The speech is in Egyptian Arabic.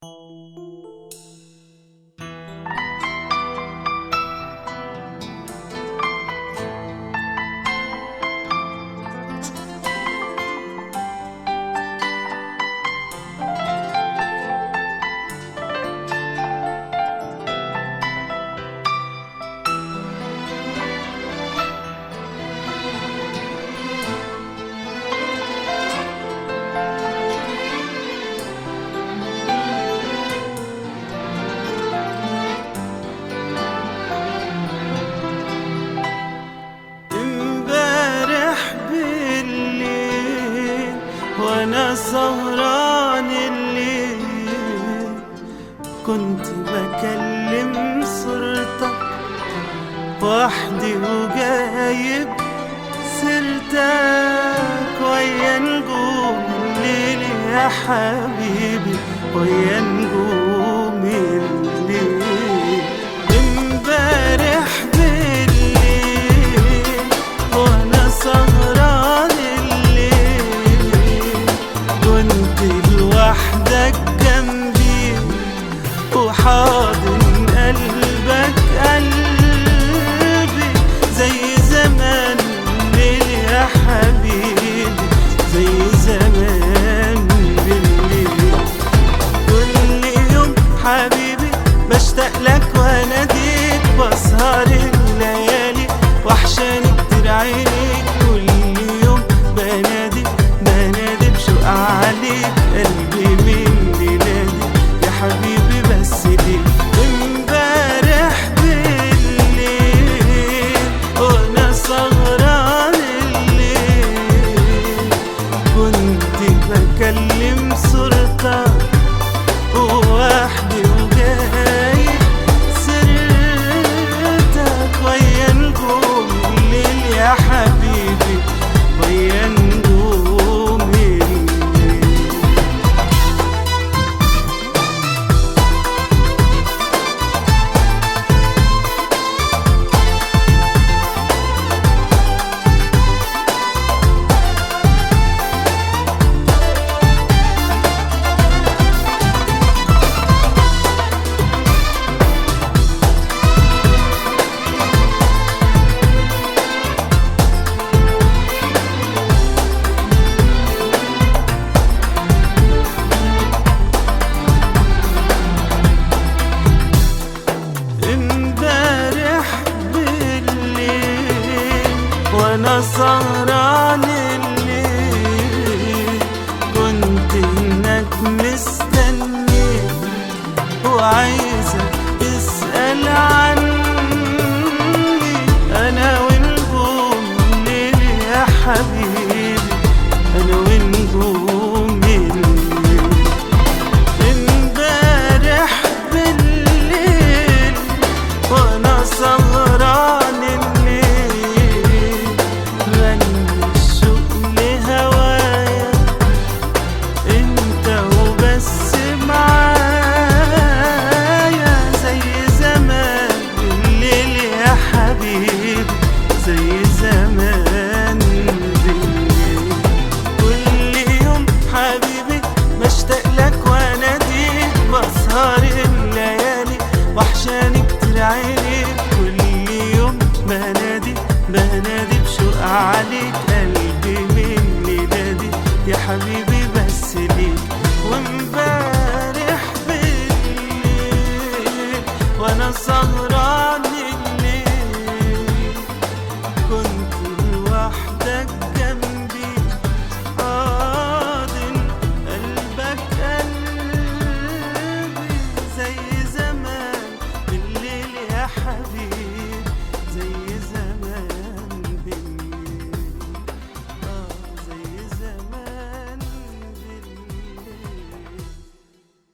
امبارح بالليل وانا سهران الليل كنت بكلم صورتك وحدي وجايب سيرتك ويا نجوم الليل يا حبيبي ويا نجوم الليل امبارح بالليل وانا سهران الليل كنت لوحدك جنبي وحاضن قلبك قلبي زي زمان الليل يا حبيبي زي زمان بالليل كل يوم حبيبي بشتاق لك واناديك بسهر الليالي وحشاني كتير عينيك كل يوم بنادي بنادي بشوق عليك قلبي من ليلادي يا حبيبي بس ليك امبارح بالليل وانا سهران الليل كنت بكلم صورتك وحدي وجاي سرتك ويا نجوم الليل يا حبيبي ويا نجوم الليل امبارح بالليل وانا سهران الليل كنت انك مستني وعايز